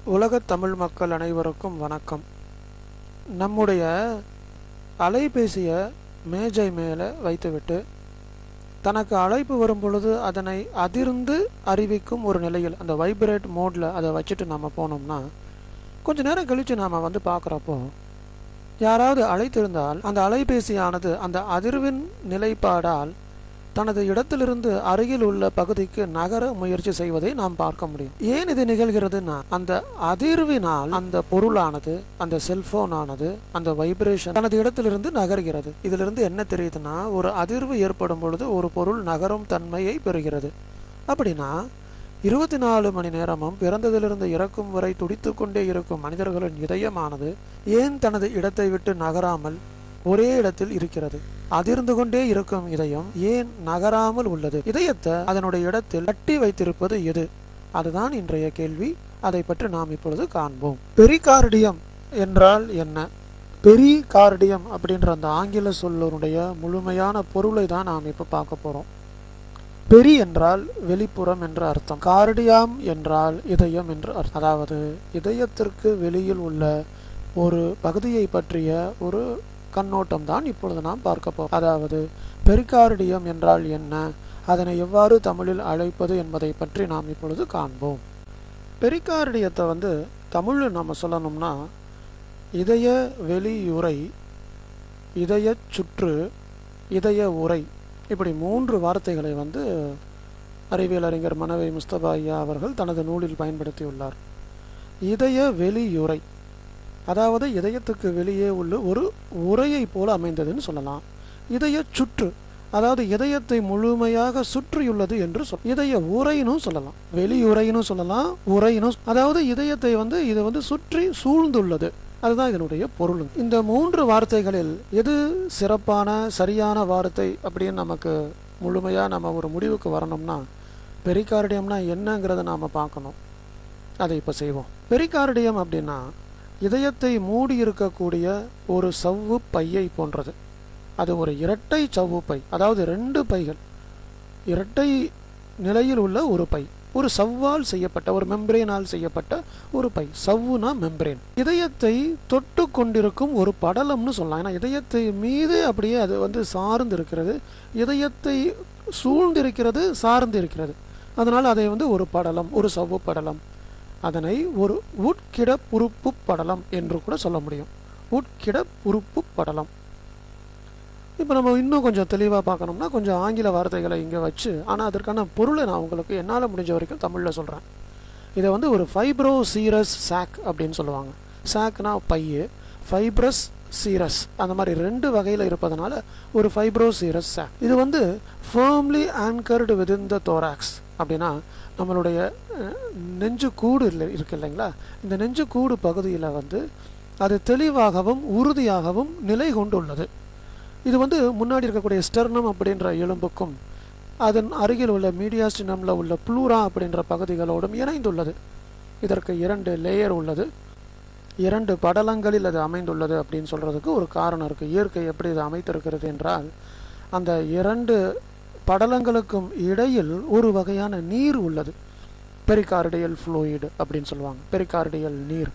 உலகத் தமிழ் மக்கள் அனைவருக்கும் வணக்கம் நம்முடைய அலைபேசியை மேஜை மேலே வைத்துவிட்டு தனக்கு அழைப்பு வரும் பொழுது அதனை அதிர்ந்து அறிவிக்கும் ஒரு நிலையில் அந்த வைப்ரேட் மோடில் அதை வச்சுட்டு நம்ம போனோம்னா கொஞ்ச நேரம் கழித்து நாம் வந்து பார்க்குறப்போ யாராவது அழைத்திருந்தால் அந்த அலைபேசியானது அந்த அதிர்வின் நிலைப்பாடால் தனது இடத்திலிருந்து அருகில் உள்ள பகுதிக்கு நகர முயற்சி செய்வதை நாம் பார்க்க முடியும் ஏன் இது நிகழ்கிறதுனா அந்த அதிர்வினால் அந்த பொருளானது அந்த செல்போன் ஆனது அந்த வைப்ரேஷன் தனது இடத்திலிருந்து நகர்கிறது இதிலிருந்து என்ன தெரியுதுன்னா ஒரு அதிர்வு ஏற்படும் பொழுது ஒரு பொருள் நகரும் தன்மையை பெறுகிறது அப்படின்னா இருபத்தி நாலு மணி நேரமும் பிறந்ததிலிருந்து இறக்கும் வரை துடித்து கொண்டே இருக்கும் மனிதர்களின் இதயமானது ஏன் தனது இடத்தை விட்டு நகராமல் ஒரே இடத்தில் இருக்கிறது அதிர்ந்து கொண்டே இருக்கும் இதயம் ஏன் நகராமல் உள்ளது இதயத்தை அதனுடைய இடத்தில் கட்டி வைத்திருப்பது எது அதுதான் இன்றைய கேள்வி அதை பற்றி நாம் இப்பொழுது காண்போம் பெரிகார்டியம் என்றால் என்ன பெரிகார்டியம் அப்படின்ற அந்த ஆங்கில சொல்லனுடைய முழுமையான பொருளை தான் நாம் இப்போ பார்க்க போறோம் பெரி என்றால் வெளிப்புறம் என்று அர்த்தம் கார்டியாம் என்றால் இதயம் என்று அர்த்தம் அதாவது இதயத்திற்கு வெளியில் உள்ள ஒரு பகுதியை பற்றிய ஒரு கண்ணோட்டம் தான் இப்பொழுது நாம் பார்க்க போகிறோம் அதாவது பெரிகார்டியம் என்றால் என்ன அதனை எவ்வாறு தமிழில் அழைப்பது என்பதை பற்றி நாம் இப்பொழுது காண்போம் பெரிகார்டியத்தை வந்து தமிழில் நம்ம சொல்லணும்னா இதய வெளியுறை இதய சுற்று இதய உரை இப்படி மூன்று வார்த்தைகளை வந்து அறிவியல் அறிஞர் மனவை முஸ்தபா ஐயா அவர்கள் தனது நூலில் பயன்படுத்தியுள்ளார் இதய வெளியுறை அதாவது இதயத்துக்கு வெளியே உள்ள ஒரு உரையை போல அமைந்ததுன்னு சொல்லலாம் இதய சுற்று அதாவது இதயத்தை முழுமையாக சுற்றியுள்ளது என்று சொல் இதய உரைனும் சொல்லலாம் வெளியுறைன்னு சொல்லலாம் உரைனும் அதாவது இதயத்தை வந்து இது வந்து சுற்றி சூழ்ந்துள்ளது அதுதான் இதனுடைய பொருள் இந்த மூன்று வார்த்தைகளில் எது சிறப்பான சரியான வார்த்தை அப்படின்னு நமக்கு முழுமையாக நம்ம ஒரு முடிவுக்கு வரணும்னா பெரிகார்டியம்னா என்னங்கிறத நாம் பார்க்கணும் அதை இப்போ செய்வோம் பெரிகார்டியம் அப்படின்னா இதயத்தை மூடி இருக்கக்கூடிய ஒரு சவ்வு பையை போன்றது அது ஒரு இரட்டை சவ்வு பை அதாவது ரெண்டு பைகள் இரட்டை நிலையில் உள்ள ஒரு பை ஒரு சவ்வால் செய்யப்பட்ட ஒரு மெம்பரேனால் செய்யப்பட்ட ஒரு பை சவ்வுனா மெம்பரேன் இதயத்தை தொட்டு கொண்டிருக்கும் ஒரு படலம்னு சொல்லலாம் ஏன்னா இதயத்தை மீது அப்படியே அது வந்து சார்ந்து இருக்கிறது இதயத்தை சூழ்ந்திருக்கிறது சார்ந்து இருக்கிறது அதனால் அதை வந்து ஒரு படலம் ஒரு சவ்வு படலம் அதனை ஒரு உட்கிட உறுப்பு படலம் என்று கூட சொல்ல முடியும் உட்கிட உறுப்பு படலம் இப்போ நம்ம இன்னும் கொஞ்சம் தெளிவாக பார்க்கணும்னா கொஞ்சம் ஆங்கில வார்த்தைகளை இங்கே வச்சு ஆனால் அதற்கான பொருளை நான் உங்களுக்கு என்னால் முடிஞ்ச வரைக்கும் தமிழில் சொல்கிறேன் இதை வந்து ஒரு ஃபைப்ரோ சீரஸ் சாக் அப்படின்னு சொல்லுவாங்க சாக்னா பையு ஃபைப்ரஸ் சீரஸ் அந்த மாதிரி ரெண்டு வகையில் இருப்பதனால ஒரு ஃபைப்ரோ சீரஸ் சாக் இது வந்து firmly anchored within the thorax அப்படின்னா நம்மளுடைய நெஞ்சு கூடு இல்லை இருக்கு இல்லைங்களா இந்த நெஞ்சு கூடு பகுதியில் வந்து அது தெளிவாகவும் உறுதியாகவும் நிலை கொண்டுள்ளது இது வந்து முன்னாடி இருக்கக்கூடிய ஸ்டெர்னம் அப்படின்ற எலும்புக்கும் அதன் அருகில் உள்ள மீடியாஸ்டினமில் உள்ள ப்ளூரா அப்படின்ற பகுதிகளோடும் இணைந்துள்ளது இதற்கு இரண்டு லேயர் உள்ளது இரண்டு படலங்களில் அது அமைந்துள்ளது அப்படின்னு சொல்கிறதுக்கு ஒரு காரணம் இருக்குது இயற்கை எப்படி இது அமைத்திருக்கிறது என்றால் அந்த இரண்டு படலங்களுக்கும் இடையில் ஒரு வகையான நீர் உள்ளது பெரிகார்டியல் ஃப்ளூயிடு அப்படின்னு சொல்லுவாங்க பெரிகார்டியல் நீர்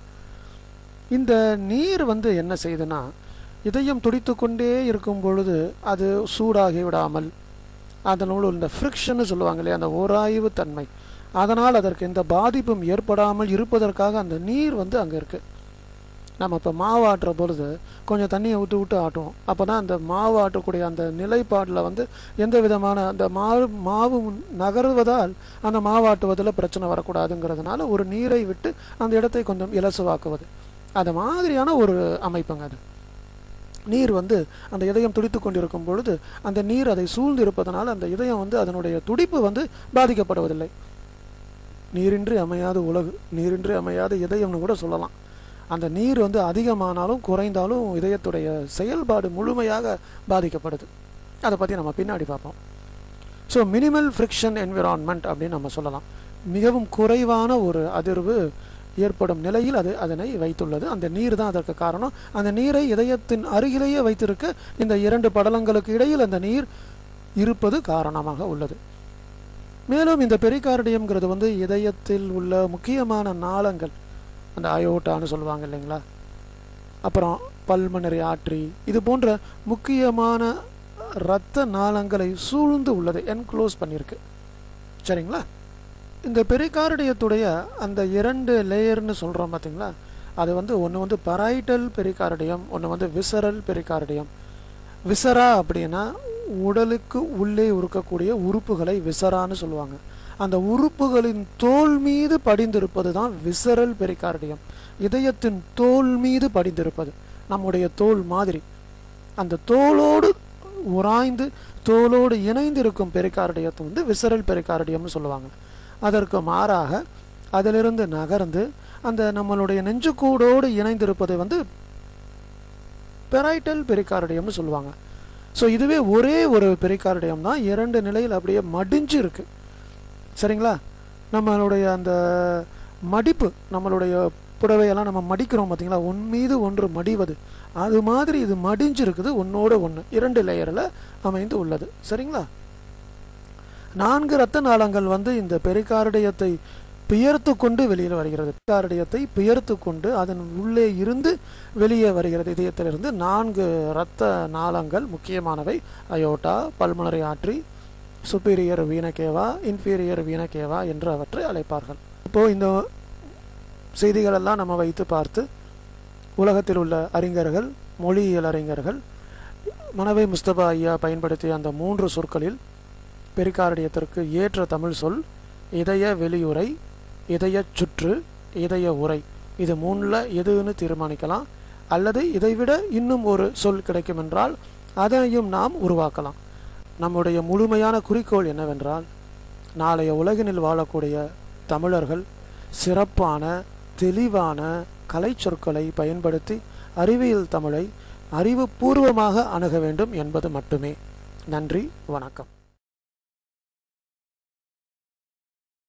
இந்த நீர் வந்து என்ன செய்யுதுன்னா இதயம் துடித்து கொண்டே இருக்கும் பொழுது அது சூடாகி விடாமல் அதனோடு இந்த ஃப்ரிக்ஷன்னு சொல்லுவாங்க இல்லையா அந்த ஓராய்வு தன்மை அதனால் அதற்கு எந்த பாதிப்பும் ஏற்படாமல் இருப்பதற்காக அந்த நீர் வந்து அங்கே இருக்குது நம்ம இப்போ மாவு ஆட்டுற பொழுது கொஞ்சம் தண்ணியை விட்டு விட்டு ஆட்டுவோம் அப்போ தான் அந்த மாவு ஆட்டக்கூடிய அந்த நிலைப்பாடில் வந்து எந்த விதமான அந்த மாவு மாவு நகருவதால் அந்த மாவாட்டுவதில் பிரச்சனை வரக்கூடாதுங்கிறதுனால ஒரு நீரை விட்டு அந்த இடத்தை கொஞ்சம் இலசுவாக்குவது அது மாதிரியான ஒரு அமைப்புங்க அது நீர் வந்து அந்த இதயம் துடித்து கொண்டிருக்கும் பொழுது அந்த நீர் அதை சூழ்ந்து இருப்பதனால் அந்த இதயம் வந்து அதனுடைய துடிப்பு வந்து பாதிக்கப்படுவதில்லை நீரின்றி அமையாத உலகு நீரின்றி அமையாத இதயம்னு கூட சொல்லலாம் அந்த நீர் வந்து அதிகமானாலும் குறைந்தாலும் இதயத்துடைய செயல்பாடு முழுமையாக பாதிக்கப்படுது அதை பற்றி நம்ம பின்னாடி பார்ப்போம் ஸோ மினிமல் ஃப்ரிக்ஷன் என்விரான்மெண்ட் அப்படின்னு நம்ம சொல்லலாம் மிகவும் குறைவான ஒரு அதிர்வு ஏற்படும் நிலையில் அது அதனை வைத்துள்ளது அந்த நீர் தான் அதற்கு காரணம் அந்த நீரை இதயத்தின் அருகிலேயே வைத்திருக்க இந்த இரண்டு படலங்களுக்கு இடையில் அந்த நீர் இருப்பது காரணமாக உள்ளது மேலும் இந்த பெரிகார்டியம்ங்கிறது வந்து இதயத்தில் உள்ள முக்கியமான நாளங்கள் அந்த அயோட்டான்னு சொல்லுவாங்க இல்லைங்களா அப்புறம் பல்மனரி ஆற்றி இது போன்ற முக்கியமான இரத்த நாளங்களை சூழ்ந்து உள்ளது என்க்ளோஸ் பண்ணியிருக்கு சரிங்களா இந்த பெரிகார்டியத்துடைய அந்த இரண்டு லேயர்னு சொல்கிறோம் பார்த்தீங்களா அது வந்து ஒன்று வந்து பரைட்டல் பெரிகார்டியம் ஒன்று வந்து விசரல் பெரிகார்டியம் விசரா அப்படின்னா உடலுக்கு உள்ளே இருக்கக்கூடிய உறுப்புகளை விசரான்னு சொல்லுவாங்க அந்த உறுப்புகளின் தோல் மீது படிந்திருப்பது தான் விசரல் பெரிகார்டியம் இதயத்தின் தோல் மீது படிந்திருப்பது நம்முடைய தோல் மாதிரி அந்த தோலோடு உராய்ந்து தோலோடு இணைந்து இருக்கும் பெரிகார்டியத்தை வந்து விசரல் பெரிகார்டியம்னு சொல்லுவாங்க அதற்கு மாறாக அதிலிருந்து நகர்ந்து அந்த நம்மளுடைய நெஞ்சுக்கூடோடு இணைந்திருப்பதை வந்து பெரைட்டல் பெரிகார்டியம்னு சொல்லுவாங்க ஸோ இதுவே ஒரே ஒரு பெரிகார்டியம் தான் இரண்டு நிலையில் அப்படியே மடிஞ்சு இருக்கு சரிங்களா நம்மளுடைய அந்த மடிப்பு நம்மளுடைய புடவையெல்லாம் நம்ம மடிக்கிறோம் பார்த்தீங்களா ஒன் மீது ஒன்று மடிவது அது மாதிரி இது மடிஞ்சு இருக்குது ஒன்னோட ஒன்று இரண்டு லேயரில் அமைந்து உள்ளது சரிங்களா நான்கு இரத்த நாளங்கள் வந்து இந்த பெரிகார்டியத்தை பெயர்த்து கொண்டு வெளியில் வருகிறது பெரிகார்டியத்தை பெயர்த்து கொண்டு அதன் உள்ளே இருந்து வெளியே வருகிறது இதயத்திலிருந்து நான்கு இரத்த நாளங்கள் முக்கியமானவை அயோட்டா பல்மனரி ஆற்றி சுப்பீரியர் வீணக்கேவா இன்ஃபீரியர் வீணக்கேவா என்று அவற்றை அழைப்பார்கள் இப்போது இந்த செய்திகளெல்லாம் நம்ம வைத்து பார்த்து உலகத்தில் உள்ள அறிஞர்கள் மொழியியல் அறிஞர்கள் மனவை முஸ்தபா ஐயா பயன்படுத்திய அந்த மூன்று சொற்களில் பெரிகார்டியத்திற்கு ஏற்ற தமிழ் சொல் இதய வெளியுறை இதய சுற்று இதய உரை இது மூணில் எதுன்னு தீர்மானிக்கலாம் அல்லது இதைவிட இன்னும் ஒரு சொல் கிடைக்கும் என்றால் அதையும் நாம் உருவாக்கலாம் நம்முடைய முழுமையான குறிக்கோள் என்னவென்றால் நாளைய உலகினில் வாழக்கூடிய தமிழர்கள் சிறப்பான தெளிவான கலைச்சொற்களை பயன்படுத்தி அறிவியல் தமிழை அறிவுபூர்வமாக அணுக வேண்டும் என்பது மட்டுமே நன்றி வணக்கம்